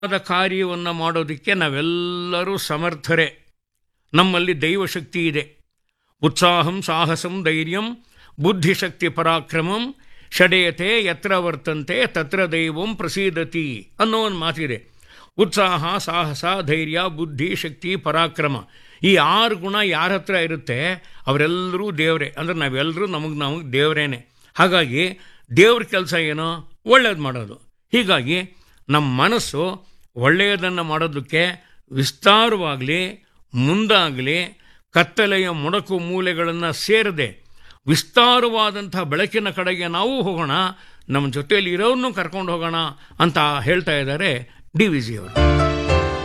ಆದ ಕಾರ್ಯವನ್ನು ಮಾಡೋದಕ್ಕೆ ನಾವೆಲ್ಲರೂ ಸಮರ್ಥರೇ ನಮ್ಮಲ್ಲಿ ದೈವಶಕ್ತಿ ಇದೆ ಉತ್ಸಾಹಂ ಸಾಹಸಂ ಧೈರ್ಯಂ ಬುದ್ಧಿಶಕ್ತಿ ಪರಾಕ್ರಮಂ ಷಡೇಯತೆ ಯತ್ರ ವರ್ತಂತೆ ತತ್ರ ದೈವಂ ಪ್ರಸೀದತಿ ಅನ್ನೋ ಒಂದು ಮಾತಿದೆ ಉತ್ಸಾಹ ಸಾಹಸ ಧೈರ್ಯ ಬುದ್ಧಿ ಶಕ್ತಿ ಪರಾಕ್ರಮ ಈ ಆರು ಗುಣ ಯಾರ ಹತ್ರ ಇರುತ್ತೆ ಅವರೆಲ್ಲರೂ ದೇವರೇ ಅಂದರೆ ನಾವೆಲ್ಲರೂ ನಮಗೆ ನಮಗೆ ದೇವರೇನೆ ಹಾಗಾಗಿ ದೇವ್ರ ಕೆಲಸ ಏನೋ ಒಳ್ಳೇದು ಮಾಡೋದು ಹೀಗಾಗಿ ನಮ್ಮ ಮನಸ್ಸು ಒಳ್ಳೆಯದನ್ನು ಮಾಡೋದಕ್ಕೆ ವಿಸ್ತಾರವಾಗಲಿ ಮುಂದಾಗಲಿ ಕತ್ತಲೆಯ ಮೊಡಕು ಮೂಲೆಗಳನ್ನು ಸೇರದೆ ವಿಸ್ತಾರವಾದಂಥ ಬೆಳಕಿನ ಕಡೆಗೆ ನಾವು ಹೋಗೋಣ ನಮ್ಮ ಜೊತೆಯಲ್ಲಿ ಇರೋರನ್ನು ಕರ್ಕೊಂಡು ಹೋಗೋಣ ಅಂತ ಹೇಳ್ತಾ ಇದ್ದಾರೆ ಡಿ ವಿ ಜಿ ಅವರು